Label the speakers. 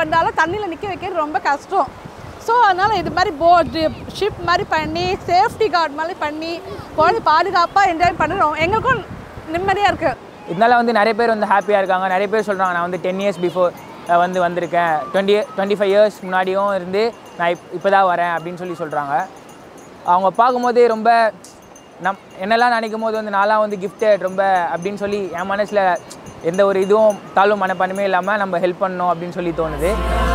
Speaker 1: வந்தாலும் தண்ணியில் நிற்க வைக்கிறது ரொம்ப கஷ்டம் ஸோ அதனால் இது மாதிரி போட் ஷிப் மாதிரி பண்ணி சேஃப்டி கார்டு மாதிரி பண்ணி குழந்தை பாதுகாப்பாக என்ஜாய் பண்ணுறோம் எங்களுக்கும் நிம்மதியாக இருக்குது
Speaker 2: இதனால வந்து நிறைய பேர் வந்து ஹாப்பியாக இருக்காங்க நிறைய பேர் சொல்கிறாங்க நான் வந்து டென் இயர்ஸ் பிஃபோர் வந்து வந்திருக்கேன் டுவெண்ட்டி டுவெண்ட்டி ஃபைவ் இயர்ஸ் முன்னாடியும் இருந்து நான் இப் இப்போ தான் வரேன் அப்படின்னு சொல்லி சொல்கிறாங்க அவங்க பார்க்கும்போது ரொம்ப நம் என்னெல்லாம் நினைக்கும் போது வந்து நான்லாம் வந்து கிஃப்டட் ரொம்ப அப்படின்னு சொல்லி என் மனசில் எந்த ஒரு இதுவும் தாழ்வு மனப்பான்மையும் இல்லாமல் நம்ம ஹெல்ப் பண்ணணும் அப்படின்னு சொல்லி தோணுது